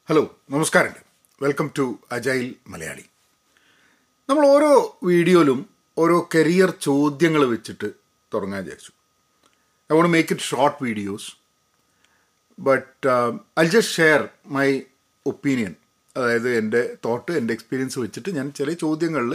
hello നമസ്കാരമുണ്ട് welcome to agile Malayali നമ്മൾ ഓരോ വീഡിയോയിലും ഓരോ കരിയർ ചോദ്യങ്ങൾ വെച്ചിട്ട് തുടങ്ങാൻ വിചാരിച്ചു I want make it short videos but I just share my opinion അതായത് എൻ്റെ തോട്ട് എൻ്റെ എക്സ്പീരിയൻസ് വെച്ചിട്ട് ഞാൻ ചില ചോദ്യങ്ങളിൽ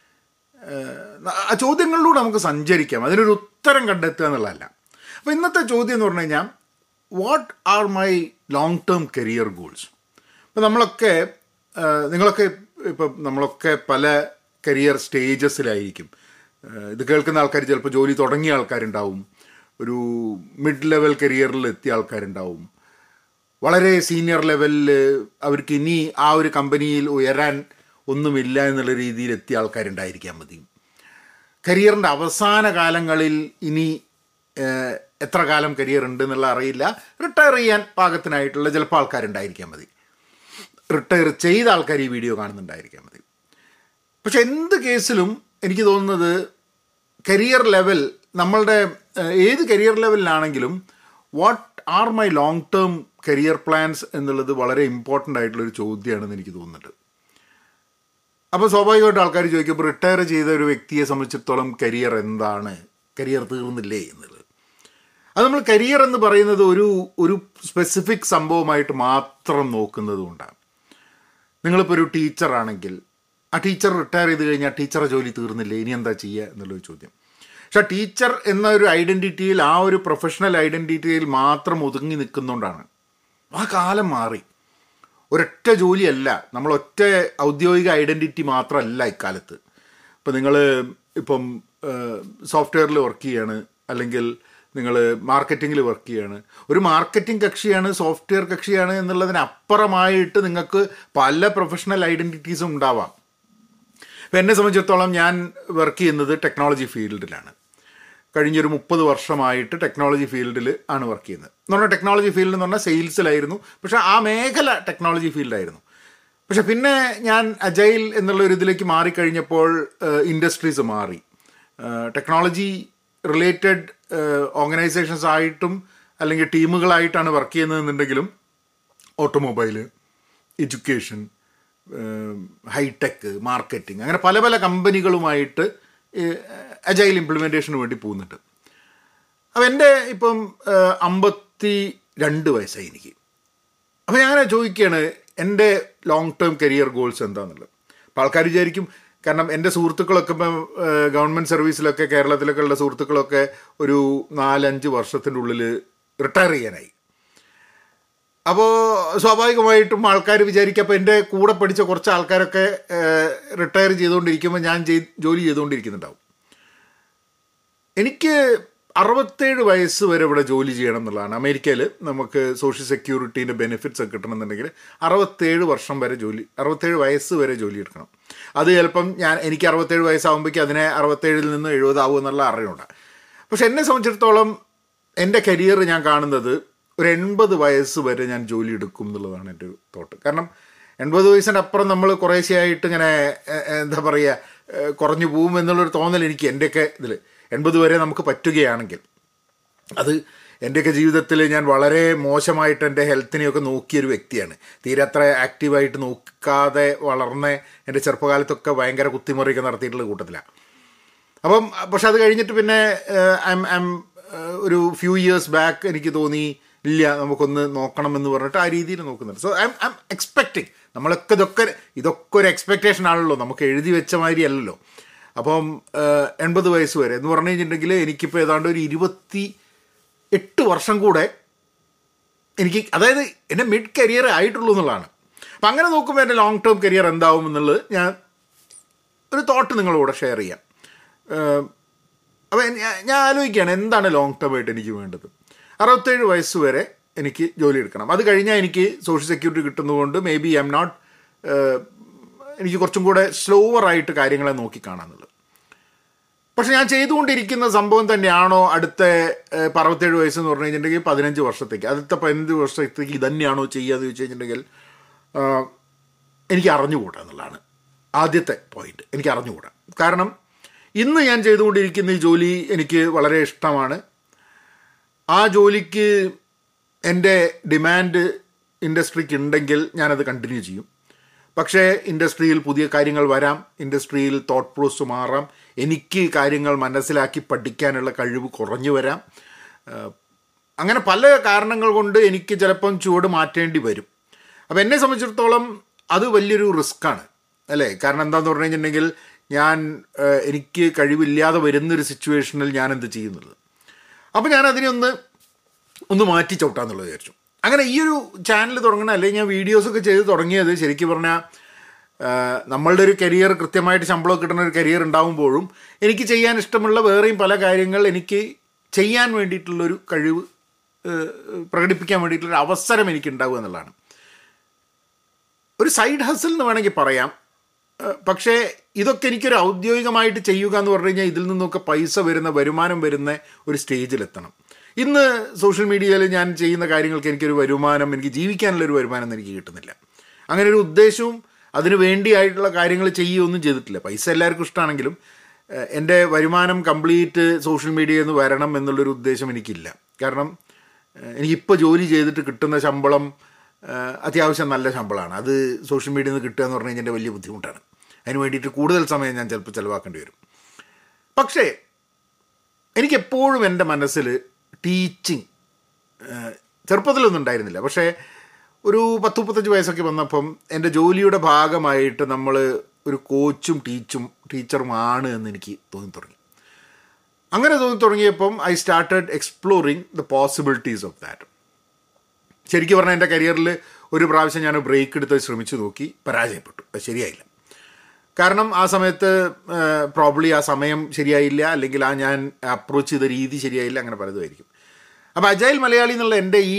ആ ചോദ്യങ്ങളിലൂടെ നമുക്ക് സഞ്ചരിക്കാം അതിനൊരു ഉത്തരം കണ്ടെത്തുക എന്നുള്ളതല്ല അപ്പോൾ ഇന്നത്തെ ചോദ്യം എന്ന് പറഞ്ഞു കഴിഞ്ഞാൽ what are my long term career goals ഇപ്പം നമ്മളൊക്കെ ആ, നിങ്ങളൊക്കെ ഇപ്പം നമ്മളൊക്കെ പല കരിയർ സ്റ്റേജസിലായിരിക്കും ആ, ഇത് കേൾക്കുന്ന ആൾക്കാർ ചിലപ്പോൾ ജോലി തുടങ്ങിയ ആൾക്കാരുണ്ടാവും ഒരു മിഡ് ലെവൽ കരിയറിൽ എത്തിയ ആൾക്കാരുണ്ടാവും വളരെ സീനിയർ ലെവലിൽ അവർക്ക് ഇനി ആ ഒരു കമ്പനിയിൽ ഉയരാൻ ഒന്നുമില്ല എന്നുള്ള രീതിയിൽ എത്തിയ ആൾക്കാരുണ്ടായിരിക്കാൻ മതി കരിയറിൻ്റെ അവസാന കാലങ്ങളിൽ ഇനി ഏഹ്, എത്ര കാലം കരിയർ ഉണ്ട് എന്നുള്ള അറിയില്ല റിട്ടയർ ചെയ്യാൻ പാകത്തിനായിട്ടുള്ള ചിലപ്പോൾ ആൾക്കാരുണ്ടായിരിക്കാൻ മതി റിട്ടയർ ചെയ്ത ആൾക്കാർ ഈ വീഡിയോ കാണുന്നുണ്ടായിരിക്കാൻ മതി പക്ഷെ എന്ത് കേസിലും എനിക്ക് തോന്നുന്നത് കരിയർ ലെവൽ നമ്മളുടെ ഏഹ്, ഏത് കരിയർ ലെവലിലാണെങ്കിലും what are my long term career plans എന്നുള്ളത് വളരെ ഇമ്പോർട്ടൻ്റ് ആയിട്ടുള്ളൊരു ചോദ്യമാണെന്ന് എനിക്ക് തോന്നുന്നുണ്ട് അപ്പോൾ സ്വാഭാവികമായിട്ട് ആൾക്കാർ ചോദിക്കും ഇപ്പോൾ റിട്ടയർ ചെയ്ത ഒരു വ്യക്തിയെ സംബന്ധിച്ചിടത്തോളം കരിയർ എന്താണ് കരിയർ തീർന്നില്ലേ എന്നുള്ളത് അത് നമ്മൾ കരിയർ എന്ന് പറയുന്നത് ഒരു ഒരു സ്പെസിഫിക് സംഭവമായിട്ട് മാത്രം നോക്കുന്നത് കൊണ്ടാണ് നിങ്ങളിപ്പോൾ ഒരു ടീച്ചറാണെങ്കിൽ ആ ടീച്ചർ റിട്ടയർ ചെയ്ത് കഴിഞ്ഞാൽ ടീച്ചറെ ജോലി തീർന്നില്ലേ ഇനി എന്താ ചെയ്യുക എന്നുള്ളൊരു ചോദ്യം പക്ഷെ ടീച്ചർ എന്ന ഒരു ഐഡൻറ്റിറ്റിയിൽ ആ ഒരു പ്രൊഫഷണൽ ഐഡൻറ്റിറ്റിയിൽ മാത്രം ഒതുങ്ങി നിൽക്കുന്നതുകൊണ്ടാണ് ആ കാലം മാറി ഒരൊറ്റ ജോലിയല്ല നമ്മൾ ഒറ്റ ഔദ്യോഗിക ഐഡൻറ്റിറ്റി മാത്രമല്ല ഇക്കാലത്ത് ഇപ്പം നിങ്ങൾ ഇപ്പം സോഫ്റ്റ്വെയറിൽ വർക്ക് ചെയ്യാണ് അല്ലെങ്കിൽ നിങ്ങൾ മാർക്കറ്റിങ്ങിൽ വർക്ക് ചെയ്യാണ് ഒരു മാർക്കറ്റിംഗ് കക്ഷിയാണ് സോഫ്റ്റ്വെയർ കക്ഷിയാണ് എന്നുള്ളതിനപ്പുറമായിട്ട് നിങ്ങൾക്ക് പല പ്രൊഫഷണൽ ഐഡൻറ്റിറ്റീസും ഉണ്ടാവാം ഇപ്പം എന്നെ സംബന്ധിച്ചിടത്തോളം ഞാൻ വർക്ക് ചെയ്യുന്നത് ടെക്നോളജി ഫീൽഡിലാണ് കഴിഞ്ഞൊരു മുപ്പത് വർഷമായിട്ട് ടെക്നോളജി ഫീൽഡിൽ ആണ് വർക്ക് ചെയ്യുന്നത് എന്ന് പറഞ്ഞാൽ ടെക്നോളജി ഫീൽഡ് എന്ന് പറഞ്ഞാൽ സെയിൽസിലായിരുന്നു പക്ഷേ ആ മേഖല ടെക്നോളജി ഫീൽഡായിരുന്നു പക്ഷെ പിന്നെ ഞാൻ അജൈൽ എന്നുള്ള ഒരു ഇതിലേക്ക് മാറിക്കഴിഞ്ഞപ്പോൾ ഇൻഡസ്ട്രീസ് മാറി ടെക്നോളജി റിലേറ്റഡ് ഓർഗനൈസേഷൻസ് ആയിട്ടും അല്ലെങ്കിൽ ടീമുകളായിട്ടാണ് വർക്ക് ചെയ്യുന്നതെന്നുണ്ടെങ്കിലും ഓട്ടോമൊബൈല് എഡ്യൂക്കേഷൻ ഹൈടെക് മാർക്കറ്റിംഗ് അങ്ങനെ പല പല കമ്പനികളുമായിട്ട് അജൈൽ ഇംപ്ലിമെൻറ്റേഷന് വേണ്ടി പോകുന്നുണ്ട് അപ്പോൾ എൻ്റെ ഇപ്പം ഏഹ്, അമ്പത്തി രണ്ട് വയസ്സായി എനിക്ക് അപ്പോൾ ഞാൻ അങ്ങനെ ചോദിക്കുകയാണ് എൻ്റെ ലോങ് ടേം കരിയർ ഗോൾസ് എന്താണെന്നുള്ളത് അപ്പോൾ ആൾക്കാർ വിചാരിക്കും കാരണം എൻ്റെ സുഹൃത്തുക്കളൊക്കെ ഇപ്പം ഏഹ്, ഗവൺമെൻറ് സർവീസിലൊക്കെ കേരളത്തിലൊക്കെ ഉള്ള സുഹൃത്തുക്കളൊക്കെ ഒരു നാലഞ്ച് വർഷത്തിൻ്റെ ഉള്ളിൽ റിട്ടയർ ചെയ്യാനായി അപ്പോൾ സ്വാഭാവികമായിട്ടും ആൾക്കാർ വിചാരിക്കും അപ്പോൾ എൻ്റെ കൂടെ പഠിച്ച കുറച്ച് ആൾക്കാരൊക്കെ റിട്ടയർ ചെയ്തുകൊണ്ടിരിക്കുമ്പോൾ ഞാൻ ചെയ് ജോലി ചെയ്തുകൊണ്ടിരിക്കുന്നുണ്ടാവും എനിക്ക് അറുപത്തേഴ് വയസ്സ് വരെ ഇവിടെ ജോലി ചെയ്യണം എന്നുള്ളതാണ് അമേരിക്കയിൽ നമുക്ക് സോഷ്യൽ സെക്യൂരിറ്റീൻ്റെ ബെനിഫിറ്റ്സ് ഒക്കെ കിട്ടണമെന്നുണ്ടെങ്കിൽ അറുപത്തേഴ് വർഷം വരെ ജോലി അറുപത്തേഴ് വയസ്സ് വരെ ജോലി എടുക്കണം അത് ചിലപ്പം ഞാൻ എനിക്ക് അറുപത്തേഴ് വയസ്സാകുമ്പോഴേക്കും അതിനെ അറുപത്തേഴിൽ നിന്ന് എഴുപതാവും എന്നുള്ള അറിയുണ്ട് പക്ഷെ എന്നെ സംബന്ധിച്ചിടത്തോളം എൻ്റെ കരിയർ ഞാൻ കാണുന്നത് ഒരു എൺപത് വയസ്സ് വരെ ഞാൻ ജോലി എടുക്കും എന്നുള്ളതാണ് എൻ്റെ ഒരു തോട്ട് കാരണം എൺപത് വയസ്സിൻ്റെ അപ്പുറം നമ്മൾ കുറേശ്ശെയായിട്ട് ഇങ്ങനെ എ- എ- എന്താ പറയുക എ, കുറഞ്ഞു പോകും എന്നുള്ളൊരു തോന്നൽ എനിക്ക് എൻ്റെയൊക്കെ ഇതിൽ എൺപത് വരെ നമുക്ക് പറ്റുകയാണെങ്കിൽ അത് എൻ്റെയൊക്കെ ജീവിതത്തിൽ ഞാൻ വളരെ മോശമായിട്ട് എൻ്റെ ഹെൽത്തിനെയൊക്കെ നോക്കിയൊരു വ്യക്തിയാണ് തീരെ അത്ര ആക്റ്റീവായിട്ട് നോക്കാതെ വളർന്ന എൻ്റെ ചെറുപ്പകാലത്തൊക്കെ ഭയങ്കര കുത്തിമറിയൊക്കെ നടത്തിയിട്ടുള്ള കൂട്ടത്തിലാണ് അപ്പം പക്ഷെ അത് കഴിഞ്ഞിട്ട് പിന്നെ ഐം ഐം ഒരു ഫ്യൂ ഇയേഴ്സ് ബാക്ക് എനിക്ക് തോന്നി ഇല്ല നമുക്കൊന്ന് നോക്കണം എന്ന് പറഞ്ഞിട്ട് ആ രീതിയിൽ നോക്കുന്നുണ്ട് സോ ഐ ഐം എക്സ്പെക്റ്റിംഗ് നമ്മളൊക്കെ ഇതൊക്കെ ഇതൊക്കെ ഒരു എക്സ്പെക്റ്റേഷൻ ആണല്ലോ നമുക്ക് എഴുതി വെച്ച മാതിരി അല്ലല്ലോ അപ്പം ഏഹ്, എൺപത് വയസ്സ് വരെ എന്ന് പറഞ്ഞു കഴിഞ്ഞിട്ടുണ്ടെങ്കിൽ എനിക്കിപ്പോൾ ഏതാണ്ട് ഒരു ഇരുപത്തി എട്ട് വർഷം കൂടെ എനിക്ക് അതായത് എൻ്റെ മിഡ് കരിയർ ആയിട്ടുള്ളൂ എന്നുള്ളതാണ് അപ്പം അങ്ങനെ നോക്കുമ്പോൾ എൻ്റെ ലോങ് ടേം കരിയർ എന്താവും എന്നുള്ളത് ഞാൻ ഒരു തോട്ട് നിങ്ങളോട് ഷെയർ ചെയ്യാം അപ്പോൾ ഞാൻ ആലോചിക്കുകയാണ് എന്താണ് ലോങ് ടേം ആയിട്ട് എനിക്ക് വേണ്ടത് അറുപത്തേഴ് വയസ്സ് വരെ എനിക്ക് ജോലി എടുക്കണം അത് കഴിഞ്ഞാൽ എനിക്ക് സോഷ്യൽ സെക്യൂരിറ്റി കിട്ടുന്നതുകൊണ്ട് maybe I am not എനിക്ക് കുറച്ചും കൂടെ സ്ലോവർ ആയിട്ട് കാര്യങ്ങളെ നോക്കി കാണാമെന്നുള്ളത് പക്ഷെ ഞാൻ ചെയ്തുകൊണ്ടിരിക്കുന്ന സംഭവം തന്നെയാണോ അടുത്ത ഏഹ്, ഇപ്പം അറുപത്തേഴ് വയസ്സ് എന്ന് പറഞ്ഞു കഴിഞ്ഞിട്ടുണ്ടെങ്കിൽ പതിനഞ്ച് വർഷത്തേക്ക് അടുത്ത പതിനഞ്ച് വർഷത്തേക്ക് ഇതന്നെയാണോ ചെയ്യുക എന്ന് ചോദിച്ചു കഴിഞ്ഞിട്ടുണ്ടെങ്കിൽ ആഹ്, എനിക്ക് അറിഞ്ഞുകൂടാ എന്നുള്ളതാണ് ആദ്യത്തെ പോയിന്റ് എനിക്ക് അറിഞ്ഞുകൂടാ കാരണം ഇന്ന് ഞാൻ ചെയ്തുകൊണ്ടിരിക്കുന്ന ഈ ജോലി എനിക്ക് വളരെ ഇഷ്ടമാണ് ആ ജോലിക്ക് എൻ്റെ ഡിമാൻഡ് ഇൻഡസ്ട്രിക്ക് ഉണ്ടെങ്കിൽ ഞാനത് കണ്ടിന്യൂ ചെയ്യും പക്ഷേ ഇൻഡസ്ട്രിയിൽ പുതിയ കാര്യങ്ങൾ വരാം ഇൻഡസ്ട്രിയിൽ തോട്ട് പ്രോസസ് മാറാം എനിക്ക് കാര്യങ്ങൾ മനസ്സിലാക്കി പഠിക്കാനുള്ള കഴിവ് കുറഞ്ഞു വരാം ഏഹ് അങ്ങനെ പല കാരണങ്ങൾ കൊണ്ട് എനിക്ക് ചിലപ്പം ചുവട് മാറ്റേണ്ടി വരും അപ്പോൾ എന്നെ സംബന്ധിച്ചിടത്തോളം അത് വലിയൊരു റിസ്ക്കാണ് അല്ലേ കാരണം എന്താണെന്ന് പറഞ്ഞു കഴിഞ്ഞിട്ടുണ്ടെങ്കിൽ ഞാൻ ഏഹ് എനിക്ക് കഴിവില്ലാതെ വരുന്നൊരു സിറ്റുവേഷനിൽ ഞാൻ എന്ത് ചെയ്യുന്നത് അപ്പോൾ ഞാൻ അതിനെ ഒന്ന് ഒന്ന് മാറ്റി ചവിട്ടാന്നുള്ളത് വിചാരിച്ചു അങ്ങനെ ഈ ഒരു ചാനൽ തുടങ്ങണ അല്ലെങ്കിൽ ഞാൻ വീഡിയോസൊക്കെ ചെയ്ത് തുടങ്ങിയത് ശരിക്കും പറഞ്ഞാൽ നമ്മളുടെ ഒരു കരിയർ കൃത്യമായിട്ട് ശമ്പളം കിട്ടുന്ന ഒരു കരിയർ ഉണ്ടാകുമ്പോഴും എനിക്ക് ചെയ്യാൻ ഇഷ്ടമുള്ള വേറെയും പല കാര്യങ്ങൾ എനിക്ക് ചെയ്യാൻ വേണ്ടിയിട്ടുള്ളൊരു കഴിവ് ഏഹ്, പ്രകടിപ്പിക്കാൻ വേണ്ടിയിട്ടുള്ളൊരു അവസരം എനിക്ക് ഉണ്ടാവുക എന്നുള്ളതാണ് ഒരു സൈഡ് ഹസിൽ എന്ന് വേണമെങ്കിൽ പറയാം ഏഹ്, പക്ഷേ ഇതൊക്കെ എനിക്കൊരു ഔദ്യോഗികമായിട്ട് ചെയ്യുക എന്ന് പറഞ്ഞു കഴിഞ്ഞാൽ ഇതിൽ നിന്നൊക്കെ പൈസ വരുന്ന വരുമാനം വരുന്ന ഒരു സ്റ്റേജിലെത്തണം ഇന്ന് സോഷ്യൽ മീഡിയയിൽ ഞാൻ ചെയ്യുന്ന കാര്യങ്ങൾക്ക് എനിക്കൊരു വരുമാനം എനിക്ക് ജീവിക്കാനുള്ളൊരു വരുമാനം ഒന്നും എനിക്ക് കിട്ടുന്നില്ല അങ്ങനെ ഒരു ഉദ്ദേശവും അതിന് വേണ്ടിയായിട്ടുള്ള കാര്യങ്ങൾ ചെയ്യുകയൊന്നും ചെയ്തിട്ടില്ല പൈസ എല്ലാവർക്കും ഇഷ്ടമാണെങ്കിലും ഏഹ്, എൻ്റെ വരുമാനം കംപ്ലീറ്റ് സോഷ്യൽ മീഡിയയിൽ നിന്ന് വരണം എന്നുള്ളൊരു ഉദ്ദേശം എനിക്കില്ല കാരണം ഏഹ്, എനിക്കിപ്പോൾ ജോലി ചെയ്തിട്ട് കിട്ടുന്ന ശമ്പളം ഏഹ്, അത്യാവശ്യം നല്ല ശമ്പളമാണ് അത് സോഷ്യൽ മീഡിയയിൽ നിന്ന് കിട്ടുക എന്ന് പറഞ്ഞു കഴിഞ്ഞാൽ എൻ്റെ വലിയ ബുദ്ധിമുട്ടാണ് അതിന് വേണ്ടിയിട്ട് കൂടുതൽ സമയം ഞാൻ ചിലപ്പോൾ ചിലവാക്കേണ്ടി വരും പക്ഷേ എനിക്കെപ്പോഴും എൻ്റെ മനസ്സിൽ ടീച്ചിങ് ചെറുപ്പത്തിലൊന്നും ഉണ്ടായിരുന്നില്ല പക്ഷേ ഒരു പത്ത് മുപ്പത്തഞ്ച് വയസ്സൊക്കെ വന്നപ്പം എൻ്റെ ജോലിയുടെ ഭാഗമായിട്ട് നമ്മൾ ഒരു കോച്ചും ടീച്ചും ടീച്ചറുമാണ് എന്ന് എനിക്ക് തോന്നി തുടങ്ങി അങ്ങനെ തോന്നി തുടങ്ങിയപ്പം I started exploring the possibilities of that ശരിക്കും പറഞ്ഞാൽ എൻ്റെ കരിയറിൽ ഒരു പ്രാവശ്യം ഞാൻ ബ്രേക്ക് എടുത്ത് ശ്രമിച്ചു നോക്കി പരാജയപ്പെട്ടു അത് ശരിയായില്ല കാരണം ആ സമയത്ത് പ്രോബ്ലി ആ സമയം ശരിയായില്ല അല്ലെങ്കിൽ ആ ഞാൻ അപ്രോച്ച് ചെയ്ത രീതി ശരിയായില്ല അങ്ങനെ പലതുമായിരിക്കും അപ്പോൾ അജൈൽ മലയാളി എന്നുള്ള എൻ്റെ ഈ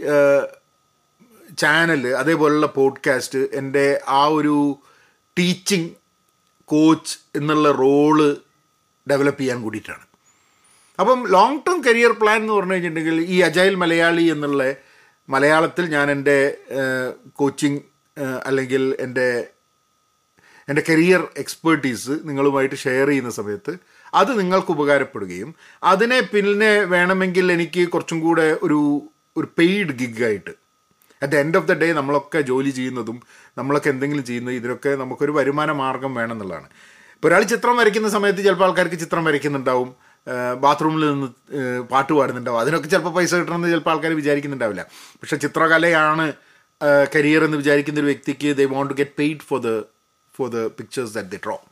ചാനൽ അതേപോലുള്ള പോഡ്കാസ്റ്റ് എൻ്റെ ആ ഒരു ടീച്ചിങ് കോച്ച് എന്നുള്ള റോള് ഡെവലപ്പ് ചെയ്യാൻ കൂടിയിട്ടാണ് അപ്പം ലോങ് ടേം കരിയർ പ്ലാൻ എന്ന് പറഞ്ഞു കഴിഞ്ഞിട്ടുണ്ടെങ്കിൽ ഈ അജൈൽ മലയാളി എന്നുള്ള മലയാളത്തിൽ ഞാൻ എൻ്റെ കോച്ചിങ് അല്ലെങ്കിൽ എൻ്റെ എൻ്റെ കരിയർ എക്സ്പേർട്ടീസ് നിങ്ങളുമായിട്ട് ഷെയർ ചെയ്യുന്ന സമയത്ത് അത് നിങ്ങൾക്ക് ഉപകാരപ്പെടുകയും അതിനെ പിന്നെ വേണമെങ്കിൽ എനിക്ക് കുറച്ചും കൂടെ ഒരു ഒരു പെയ്ഡ് ഗിഗായിട്ട് at the end of the day നമ്മളൊക്കെ ജോലി ചെയ്യുന്നതും നമ്മളൊക്കെ എന്തെങ്കിലും ചെയ്യുന്നത് ഇതിനൊക്കെ നമുക്കൊരു വരുമാന മാർഗം വേണമെന്നുള്ളതാണ് ഇപ്പോൾ ഒരാൾ ചിത്രം വരയ്ക്കുന്ന സമയത്ത് ചിലപ്പോൾ ആൾക്കാർക്ക് ചിത്രം വരയ്ക്കുന്നുണ്ടാവും ബാത്റൂമിൽ നിന്ന് ഏഹ്, പാട്ട് പാടുന്നുണ്ടാവും അതിനൊക്കെ ചിലപ്പോൾ പൈസ കിട്ടണമെന്ന് ചിലപ്പോൾ ആൾക്കാർ വിചാരിക്കുന്നുണ്ടാവില്ല പക്ഷേ ചിത്രകലയാണ് കരിയർ എന്ന് വിചാരിക്കുന്ന ഒരു വ്യക്തിക്ക് they want to get paid for the for the pictures that they draw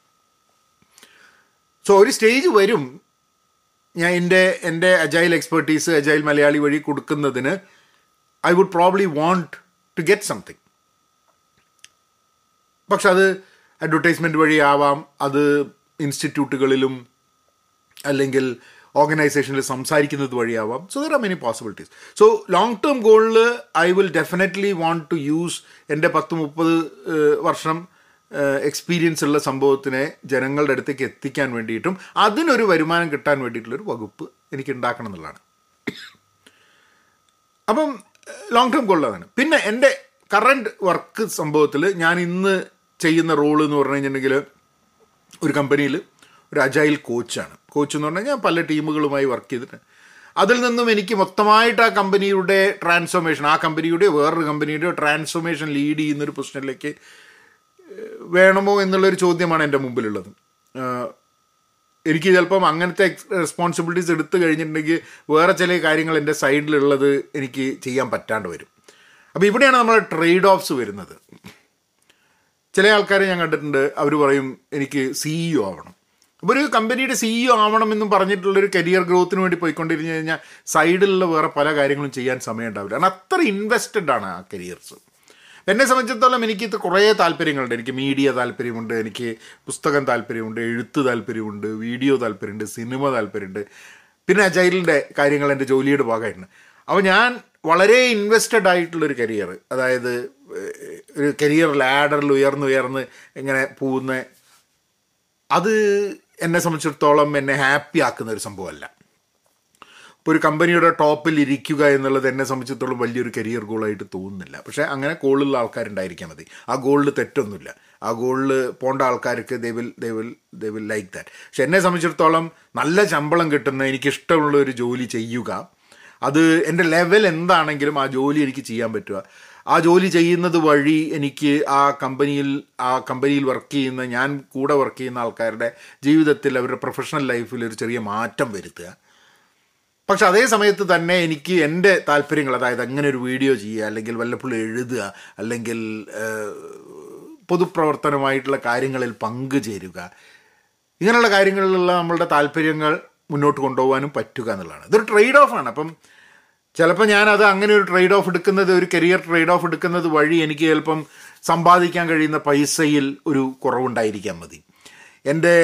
so ഒരു സ്റ്റേജ് വരും ഞാൻ എൻ്റെ എൻ്റെ അജൈൽ എക്സ്പെർട്ടീസ് അജൈൽ മലയാളി വഴി കൊടുക്കുന്നതിന് I would probably want to get something പക്ഷെ അത് അഡ്വർടൈസ്മെൻറ്റ് വഴിയാവാം അത് ഇൻസ്റ്റിറ്റ്യൂട്ടുകളിലും അല്ലെങ്കിൽ ഓർഗനൈസേഷനിൽ സംസാരിക്കുന്നത് വഴിയാവാം so there are many possibilities so long term ഗോളിൽ I will definitely want to use എൻ്റെ പത്ത് മുപ്പത് വർഷം എക്സ്പീരിയൻസ് ഉള്ള സംഭവത്തിനെ ജനങ്ങളുടെ അടുത്തേക്ക് എത്തിക്കാൻ വേണ്ടിയിട്ടും അതിനൊരു വരുമാനം കിട്ടാൻ വേണ്ടിയിട്ടുള്ളൊരു വകുപ്പ് എനിക്ക് ഉണ്ടാക്കണം എന്നുള്ളതാണ് അപ്പം ലോങ് ടേം ഗോൾ അതാണ് പിന്നെ എൻ്റെ കറണ്ട് വർക്ക് സംഭവത്തിൽ ഞാൻ ഇന്ന് ചെയ്യുന്ന റോള് എന്ന് പറഞ്ഞു കഴിഞ്ഞിട്ടുണ്ടെങ്കിൽ ഒരു കമ്പനിയിൽ ഒരു അജൈൽ കോച്ചാണ് കോച്ച് എന്ന് പറഞ്ഞാൽ ഞാൻ പല ടീമുകളുമായി വർക്ക് ചെയ്തിട്ട് അതിൽ നിന്നും എനിക്ക് മൊത്തമായിട്ട് ആ കമ്പനിയുടെ ട്രാൻസ്ഫോർമേഷൻ ആ കമ്പനിയുടെ വേറൊരു കമ്പനിയുടെ ട്രാൻസ്ഫോർമേഷൻ ലീഡ് ചെയ്യുന്നൊരു പൊസിഷനിലേക്ക് വേണമോ എന്നുള്ളൊരു ചോദ്യമാണ് എൻ്റെ മുമ്പിലുള്ളത് ആഹ് എനിക്ക് ചിലപ്പം അങ്ങനത്തെ റെസ്പോൺസിബിലിറ്റീസ് എടുത്തു കഴിഞ്ഞിട്ടുണ്ടെങ്കിൽ വേറെ ചില കാര്യങ്ങൾ എൻ്റെ സൈഡിലുള്ളത് എനിക്ക് ചെയ്യാൻ പറ്റാണ്ട് വരും അപ്പോൾ ഇവിടെയാണ് നമ്മൾ ട്രേഡ് ഓഫ്സ് വരുന്നത് ചില ആൾക്കാരെ ഞാൻ കണ്ടിട്ടുണ്ട് അവർ പറയും എനിക്ക് സിഇഒ ആവണം അപ്പോൾ ഒരു കമ്പനിയുടെ സിഇഒ ആവണമെന്നും പറഞ്ഞിട്ടുള്ളൊരു കരിയർ ഗ്രോത്തിന് വേണ്ടി പോയിക്കൊണ്ടിരുന്നു കഴിഞ്ഞാൽ സൈഡിലുള്ള വേറെ പല കാര്യങ്ങളും ചെയ്യാൻ സമയം ഉണ്ടാവില്ല കാരണം അത്ര ഇൻവെസ്റ്റഡ് ആണ് ആ കരിയർസ് എന്നെ സംബന്ധിച്ചിടത്തോളം എനിക്ക് ഇത് കുറേ താല്പര്യങ്ങളുണ്ട് എനിക്ക് മീഡിയ താല്പര്യമുണ്ട് എനിക്ക് പുസ്തകം താല്പര്യമുണ്ട് എഴുത്ത് താല്പര്യമുണ്ട് വീഡിയോ താല്പര്യമുണ്ട് സിനിമ താല്പര്യമുണ്ട് പിന്നെ അജൈലിൻ്റെ കാര്യങ്ങൾ എൻ്റെ ജോലിയുടെ ഭാഗമായിട്ടുണ്ട് അപ്പോൾ ഞാൻ വളരെ ഇൻവെസ്റ്റഡ് ആയിട്ടുള്ളൊരു കരിയർ അതായത് ഏഹ്, ഒരു കരിയർ ലാഡറിൽ ഉയർന്ന് ഉയർന്ന് ഇങ്ങനെ പോകുന്ന അത് എന്നെ സംബന്ധിച്ചിടത്തോളം എന്നെ ഹാപ്പി ആക്കുന്ന ഒരു സംഭവമല്ല ഇപ്പോൾ ഒരു കമ്പനിയുടെ ടോപ്പിൽ ഇരിക്കുക എന്നുള്ളത് എന്നെ സംബന്ധിച്ചിടത്തോളം വലിയൊരു കരിയർ ഗോളായിട്ട് തോന്നുന്നില്ല പക്ഷേ അങ്ങനെ ഗോളുള്ള ആൾക്കാരുണ്ടായിരിക്കാൻ മതി ആ ഗോളിൽ തെറ്റൊന്നുമില്ല ആ ഗോളിൽ പോണ്ട ആൾക്കാർക്ക് they will they will they will like that പക്ഷെ എന്നെ സംബന്ധിച്ചിടത്തോളം നല്ല ശമ്പളം കിട്ടുന്ന എനിക്കിഷ്ടമുള്ള ഒരു ജോലി ചെയ്യുക അത് എൻ്റെ ലെവൽ എന്താണെങ്കിലും ആ ജോലി എനിക്ക് ചെയ്യാൻ പറ്റുക ആ ജോലി ചെയ്യുന്നത് വഴി എനിക്ക് ആ കമ്പനിയിൽ ആ കമ്പനിയിൽ വർക്ക് ചെയ്യുന്ന ഞാൻ കൂടെ വർക്ക് ചെയ്യുന്ന ആൾക്കാരുടെ ജീവിതത്തിൽ അവരുടെ പ്രൊഫഷണൽ ലൈഫിൽ ഒരു ചെറിയ മാറ്റം വരുത്തുക പക്ഷെ അതേ സമയത്ത് തന്നെ എനിക്ക് എൻ്റെ താല്പര്യങ്ങൾ അതായത് അങ്ങനെ ഒരു വീഡിയോ ചെയ്യുക അല്ലെങ്കിൽ വല്ലപ്പോഴും എഴുതുക അല്ലെങ്കിൽ ഏഹ്, പൊതുപ്രവർത്തനമായിട്ടുള്ള കാര്യങ്ങളിൽ പങ്കുചേരുക ഇങ്ങനെയുള്ള കാര്യങ്ങളിലുള്ള നമ്മളുടെ താല്പര്യങ്ങൾ മുന്നോട്ട് കൊണ്ടുപോകാനും പറ്റുക എന്നുള്ളതാണ് ഇതൊരു ട്രേഡ് ഓഫാണ് അപ്പം ചിലപ്പോൾ ഞാനത് അങ്ങനെ ഒരു ട്രേഡ് ഓഫ് എടുക്കുന്നത് ഒരു കരിയർ ട്രേഡ് ഓഫ് എടുക്കുന്നത് വഴി എനിക്ക് ചിലപ്പം സമ്പാദിക്കാൻ കഴിയുന്ന പൈസയിൽ ഒരു കുറവുണ്ടായിരിക്കാൻ മതി എൻ്റെ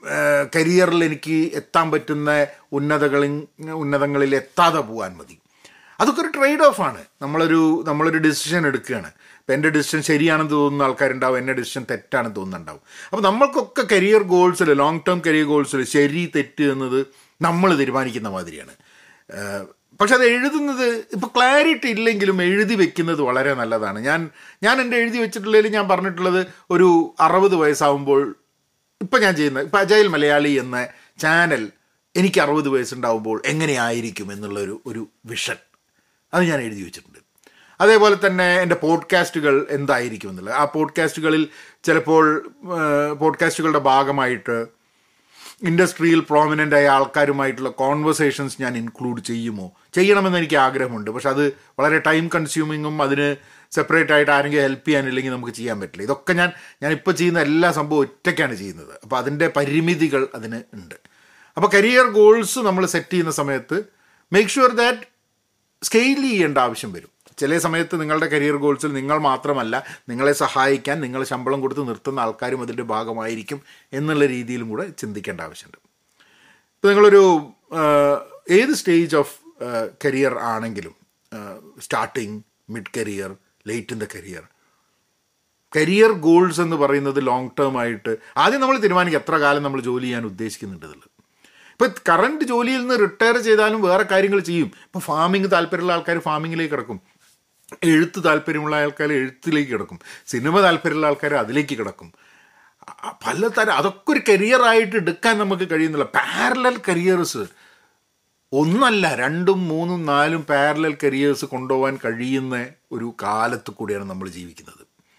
കരിയറിൽ എനിക്ക് എത്താൻ പറ്റുന്ന ഉന്നതകളിൽ ഉന്നതങ്ങളിൽ എത്താതെ പോകാൻ മതി അതൊക്കെ ഒരു ട്രേഡ് ഓഫാണ് നമ്മളൊരു നമ്മളൊരു ഡിസിഷൻ എടുക്കുകയാണ് ഇപ്പം എൻ്റെ ഡിസിഷൻ ശരിയാണെന്ന് തോന്നുന്ന ആൾക്കാരുണ്ടാവും എൻ്റെ ഡിസിഷൻ തെറ്റാണെന്ന് തോന്നുന്നുണ്ടാവും അപ്പോൾ നമ്മൾക്കൊക്കെ കരിയർ ഗോൾസിൽ ലോങ് ടേം കരിയർ ഗോൾസിൽ ശരി തെറ്റ് എന്നത് നമ്മൾ തീരുമാനിക്കുന്ന മാതിരിയാണ് ഏഹ് പക്ഷെ അത് എഴുതുന്നത് ഇപ്പോൾ ക്ലാരിറ്റി ഇല്ലെങ്കിലും എഴുതി വെക്കുന്നത് വളരെ നല്ലതാണ് ഞാൻ ഞാൻ എൻ്റെ എഴുതി വെച്ചിട്ടുള്ളതിൽ ഞാൻ പറഞ്ഞിട്ടുള്ളത് ഒരു അറുപത് വയസ്സാവുമ്പോൾ ഇപ്പം ഞാൻ ചെയ്യുന്ന ഇപ്പം അജയൽ മലയാളി എന്ന ചാനൽ എനിക്ക് അറുപത് വയസ്സുണ്ടാവുമ്പോൾ എങ്ങനെയായിരിക്കും എന്നുള്ളൊരു ഒരു വിഷൻ അത് ഞാൻ എഴുതി വെച്ചിട്ടുണ്ട് അതേപോലെ തന്നെ എൻ്റെ പോഡ്കാസ്റ്റുകൾ എന്തായിരിക്കും എന്നുള്ളത് ആ പോഡ്കാസ്റ്റുകളിൽ ചിലപ്പോൾ പോഡ്കാസ്റ്റുകളുടെ ഭാഗമായിട്ട് ഇൻഡസ്ട്രിയിൽ പ്രോമിനൻ്റ് ആയ ആൾക്കാരുമായിട്ടുള്ള കോൺവെർസേഷൻസ് ഞാൻ ഇൻക്ലൂഡ് ചെയ്യുമോ ചെയ്യണമെന്ന് എനിക്ക് ആഗ്രഹമുണ്ട് പക്ഷെ അത് വളരെ ടൈം കൺസ്യൂമിങ്ങും അതിന് സെപ്പറേറ്റ് ആയിട്ട് ആരെങ്കിലും ഹെൽപ്പ് ചെയ്യാനില്ലെങ്കിൽ നമുക്ക് ചെയ്യാൻ പറ്റില്ല ഇതൊക്കെ ഞാൻ ഞാൻ ഇപ്പോൾ ചെയ്യുന്ന എല്ലാ സംഭവം ഒറ്റയ്ക്കാണ് ചെയ്യുന്നത് അപ്പോൾ അതിൻ്റെ പരിമിതികൾ അതിന് ഉണ്ട് അപ്പോൾ കരിയർ ഗോൾസ് നമ്മൾ സെറ്റ് ചെയ്യുന്ന സമയത്ത് മേക്ക് ഷുവർ ദാറ്റ് സ്കെയിൽ ചെയ്യേണ്ട ആവശ്യം വരും ചില സമയത്ത് നിങ്ങളുടെ കരിയർ ഗോൾസിൽ നിങ്ങൾ മാത്രമല്ല നിങ്ങളെ സഹായിക്കാൻ നിങ്ങൾ ശമ്പളം കൊടുത്ത് നിർത്തുന്ന ആൾക്കാരും അതിൻ്റെ ഭാഗമായിരിക്കും എന്നുള്ള രീതിയിലും കൂടെ ചിന്തിക്കേണ്ട ആവശ്യമുണ്ട് ഇപ്പോൾ നിങ്ങളൊരു ആഹ്, ഏത് സ്റ്റേജ് ഓഫ് കരിയർ ആണെങ്കിലും starting mid career late in the career career goals എന്ന് പറയുന്നത് ലോങ് ടേം ആയിട്ട് ആദ്യം നമ്മൾ തീരുമാനിക്കുക എത്ര കാലം നമ്മൾ ജോലി ചെയ്യാൻ ഉദ്ദേശിക്കുന്നുണ്ട് എന്നുള്ളത് ഇപ്പോൾ കറണ്ട് ജോലിയിൽ നിന്ന് റിട്ടയർ ചെയ്താലും വേറെ കാര്യങ്ങൾ ചെയ്യും ഇപ്പോൾ ഫാമിംഗ് താല്പര്യമുള്ള ആൾക്കാർ ഫാമിങ്ങിലേക്ക് കിടക്കും എഴുത്ത് താല്പര്യമുള്ള ആൾക്കാർ എഴുത്തിലേക്ക് കിടക്കും സിനിമ താല്പര്യമുള്ള ആൾക്കാർ അതിലേക്ക് കിടക്കും അ- പലതരം അതൊക്കെ ഒരു കരിയറായിട്ട് എടുക്കാൻ നമുക്ക് കഴിയുന്നില്ല പാരലൽ കരിയേഴ്സ് ഒന്നല്ല രണ്ടും മൂന്നും നാലും പാരലൽ കരിയേഴ്സ് കൊണ്ടുപോകാൻ കഴിയുന്ന ഒരു കാലത്ത് കൂടിയാണ് നമ്മൾ ജീവിക്കുന്നത്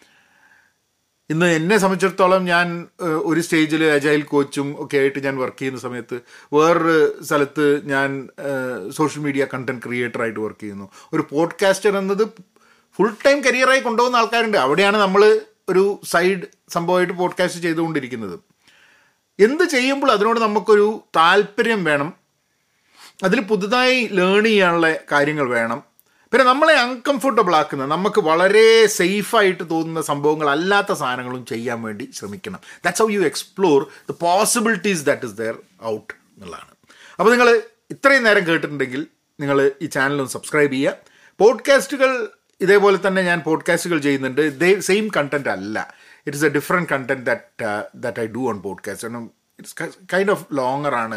ഇന്ന് എന്നെ സംബന്ധിച്ചിടത്തോളം ഞാൻ ഏഹ്, ഒരു സ്റ്റേജിൽ അജൈൽ കോച്ചും ഒക്കെ ആയിട്ട് ഞാൻ വർക്ക് ചെയ്യുന്ന സമയത്ത് വേറൊരു സ്ഥലത്ത് ഞാൻ സോഷ്യൽ മീഡിയ കണ്ടന്റ് ക്രിയേറ്റർ ആയിട്ട് വർക്ക് ചെയ്യുന്നു ഒരു പോഡ്കാസ്റ്റർ എന്നത് ഫുൾ ടൈം കരിയറായി കൊണ്ടുപോകുന്ന ആൾക്കാരുണ്ട് അവിടെയാണ് നമ്മൾ ഒരു സൈഡ് സംഭവമായിട്ട് പോഡ്കാസ്റ്റ് ചെയ്തുകൊണ്ടിരിക്കുന്നത് എന്ത് ചെയ്യുമ്പോൾ അതിനോട് നമുക്കൊരു താല്പര്യം വേണം അതിൽ പുതുതായി ലേൺ ചെയ്യാനുള്ള കാര്യങ്ങൾ വേണം പിന്നെ നമ്മളെ അൺകംഫർട്ടബിൾ ആക്കുന്ന നമുക്ക് വളരെ സേഫായിട്ട് തോന്നുന്ന സംഭവങ്ങൾ അല്ലാത്ത സാധനങ്ങളും ചെയ്യാൻ വേണ്ടി ശ്രമിക്കണം that's how you explore the possibilities that is there out എന്നുള്ളതാണ് അപ്പോൾ നിങ്ങൾ ഇത്രയും നേരം കേട്ടിട്ടുണ്ടെങ്കിൽ നിങ്ങൾ ഈ ചാനലൊന്ന് സബ്സ്ക്രൈബ് ചെയ്യുക പോഡ്കാസ്റ്റുകൾ ഇതേപോലെ തന്നെ ഞാൻ പോഡ്കാസ്റ്റുകൾ ചെയ്യുന്നുണ്ട് ദേ സെയിം കണ്ടന്റ് അല്ല it is a different content that that I do on podcast കാരണം ഇറ്റ്സ് കൈൻഡ് ഓഫ് ലോങ്ങർ ആണ്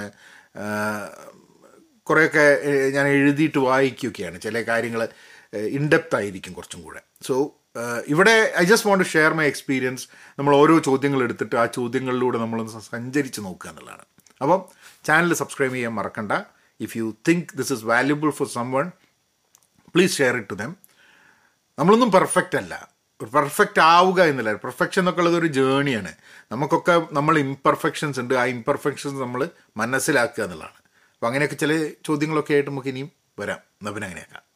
കുറേയൊക്കെ ഏഹ്, ഞാൻ എഴുതിയിട്ട് വായിക്കുകയൊക്കെയാണ് ചില കാര്യങ്ങൾ ഇൻഡെപ്ത് ആയിരിക്കും കുറച്ചും കൂടെ സോ ഇവിടെ I just want to share my experience നമ്മൾ ഓരോ ചോദ്യങ്ങൾ എടുത്തിട്ട് ആ ചോദ്യങ്ങളിലൂടെ നമ്മളൊന്ന് സഞ്ചരിച്ച് നോക്കുക എന്നുള്ളതാണ് അപ്പം ചാനൽ സബ്സ്ക്രൈബ് ചെയ്യാൻ മറക്കണ്ട if you think this is valuable for someone please share it to them നമ്മളൊന്നും പെർഫെക്റ്റ് അല്ല പെർഫെക്റ്റ് ആവുക എന്നില്ല പെർഫെക്ഷൻ എന്നൊക്കെ ഉള്ളത് ഒരു ജേണിയാണ് നമുക്കൊക്കെ നമ്മൾ ഇംപെർഫെക്ഷൻസ് ഉണ്ട് ആ ഇംപെർഫെക്ഷൻസ് നമ്മൾ മനസ്സിലാക്കുക എന്നുള്ളതാണ് അപ്പോൾ അങ്ങനെയൊക്കെ ചില ചോദ്യങ്ങളൊക്കെ ആയിട്ട് നമുക്ക് ഇനിയും വരാം എന്നാൽ പിന്നെ അങ്ങനെയാക്കാം